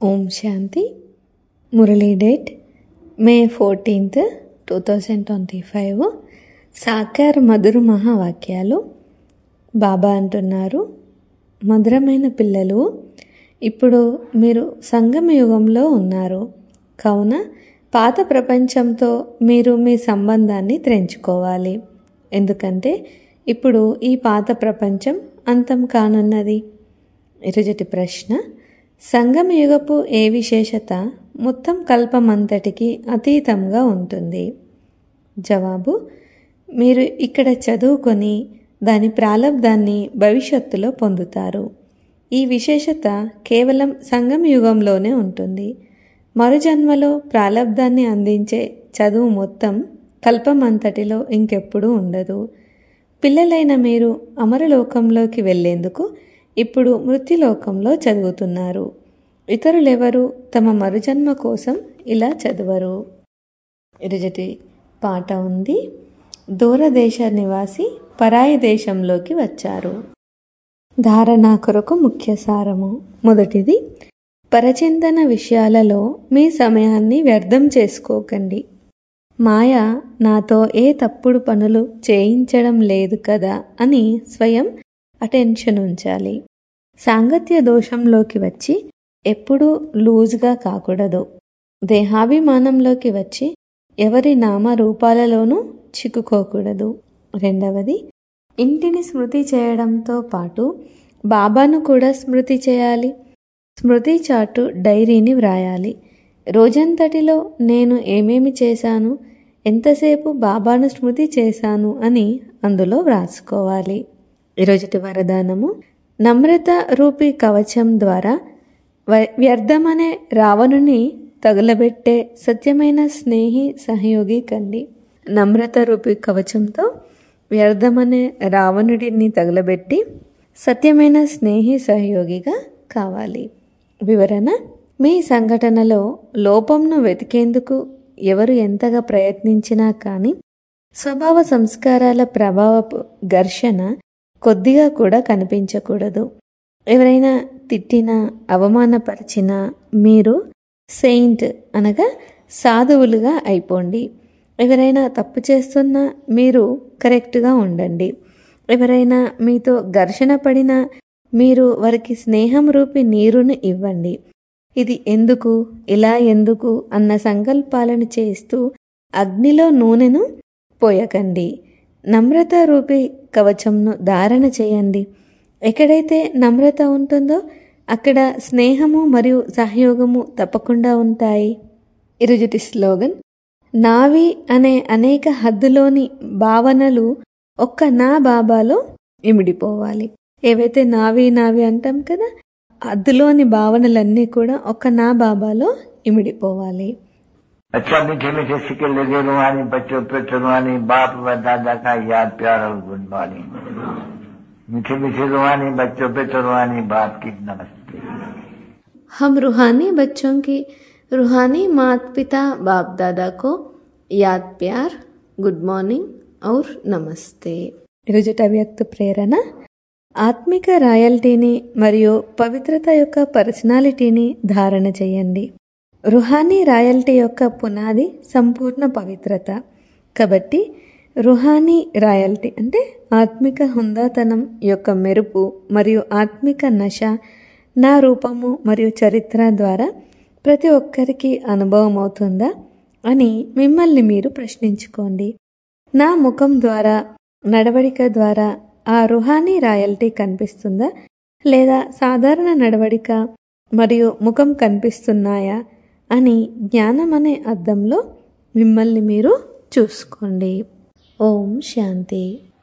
ఓం శాంతి Murali date May fourteenth two thousand twenty five సాకార్ మధుర మహావాక్యాలు బాబా అంటున్నారు మధురమైన పిల్లలు ఇప్పుడు మీరు సంగమ యుగంలో ఉన్నారు కావున పాత ప్రపంచంతో మీరు మీ సంబంధాన్ని త్రెంచుకోవాలి ఎందుకంటే ఇప్పుడు ఈ పాత ప్రపంచం అంతం కానున్నది ఇరుజటి ప్రశ్న సంగమ యుగపు ఏ విశేషత మొత్తం కల్పమంతటికి అతీతంగా ఉంటుంది జవాబు మీరు ఇక్కడ చదువుకొని దాని ప్రాలబ్ధాన్ని భవిష్యత్తులో పొందుతారు ఈ విశేషత కేవలం సంగమ యుగంలోనే ఉంటుంది మరుజన్మలో ప్రాలబ్ధాన్ని అందించే చదువు మొత్తం కల్పమంతటిలో ఇంకెప్పుడూ ఉండదు పిల్లలైన మీరు అమరలోకంలోకి వెళ్లేందుకు ఇప్పుడు మృత్యులోకంలో చదువుతున్నారు ఇతరులెవరు తమ మరుజన్మ కోసం ఇలా చదవరు ఇరుజటి పాట ఉంది దూరదేశ నివాసి పరాయి దేశంలోకి వచ్చారు ధారణ కొరకు ముఖ్య సారము మొదటిది పరచింతన విషయాలలో మీ సమయాన్ని వ్యర్థం చేసుకోకండి మాయ నాతో ఏ తప్పుడు పనులు చేయించడం లేదు కదా అని స్వయం అటెన్షన్ ఉంచాలి సాంగత్య దోషంలోకి వచ్చి ఎప్పుడూ లూజ్గా కాకూడదు దేహాభిమానంలోకి వచ్చి ఎవరి నామరూపాలలోనూ చిక్కుకోకూడదు రెండవది ఇంటిని స్మృతి చేయడంతో పాటు బాబాను కూడా స్మృతి చేయాలి స్మృతి చాటు డైరీని వ్రాయాలి రోజంతటిలో నేను ఏమేమి చేశాను ఎంతసేపు బాబాను స్మృతి చేశాను అని అందులో వ్రాసుకోవాలి ఈరోజుటి వరదానము నమ్రత రూపి కవచం ద్వారా వ్యర్థమనే రావణుని తగులబెట్టే సత్యమైన స్నేహి సహయోగి కండి నమ్రత రూపి కవచంతో వ్యర్థమనే రావణుడిని తగులబెట్టి సత్యమైన స్నేహి సహయోగిగా కావాలి వివరణ మీ సంఘటనలో లోపంను వెతికేందుకు ఎవరు ఎంతగా ప్రయత్నించినా కానీ స్వభావ సంస్కారాల ప్రభావపు ఘర్షణ కొద్దిగా కూడా కనిపించకూడదు ఎవరైనా తిట్టినా అవమానపరిచినా మీరు సెయింట్ అనగా సాధువులుగా అయిపోండి ఎవరైనా తప్పు చేస్తున్నా మీరు కరెక్ట్గా ఉండండి ఎవరైనా మీతో ఘర్షణ పడినా మీరు వారికి స్నేహం రూపి నీరును ఇవ్వండి ఇది ఎందుకు ఇలా ఎందుకు అన్న సంకల్పాలను చేస్తూ అగ్నిలో నూనెను పోయకండి నమ్రత రూపి కవచంను ధారణ చేయండి ఎక్కడైతే నమ్రత ఉంటుందో అక్కడ స్నేహము మరియు సహయోగము తప్పకుండా ఉంటాయి ఇరుజుటి స్లోగన్ నావి అనే అనేక హద్దులోని భావనలు ఒక్క నా బాబాలో ఇమిడిపోవాలి ఏవైతే నావి నావి అంటాం కదా హద్దులోని భావనలన్నీ కూడా ఒక్క నా బాబాలో ఇమిడిపోవాలి अच्छा मीठे मीठे सिक्के लगे रुहानी बच्चों पे रुहानी बाप व दादा का याद प्यार और गुड मॉर्निंग मीठे मीठे रुहानी बच्चों पे रुहानी बाप की नमस्ते हम रूहानी बच्चों की रूहानी माता पिता बाप दादा को याद प्यार గుడ్ మార్నింగ్ ఔర్ నమస్తే ఈరోజుట వ్యక్త ప్రేరణ ఆత్మిక రాయల్టీని మరియు పవిత్రత యొక్క పర్సనాలిటీని ధారణ చేయండి రుహానీ రాయల్టీ యొక్క పునాది సంపూర్ణ పవిత్రత కాబట్టి రుహానీ రాయల్టీ అంటే ఆత్మిక హుందాతనం యొక్క మెరుపు మరియు ఆత్మిక నశ నా రూపము మరియు చరిత్ర ద్వారా ప్రతి ఒక్కరికి అనుభవం అవుతుందా అని మిమ్మల్ని మీరు ప్రశ్నించుకోండి నా ముఖం ద్వారా నడవడిక ద్వారా ఆ రుహానీ రాయల్టీ కనిపిస్తుందా లేదా సాధారణ నడవడిక మరియు ముఖం కనిపిస్తున్నాయా అని జ్ఞానం అనే అర్థంలో మిమ్మల్ని మీరు చూసుకోండి ఓం శాంతి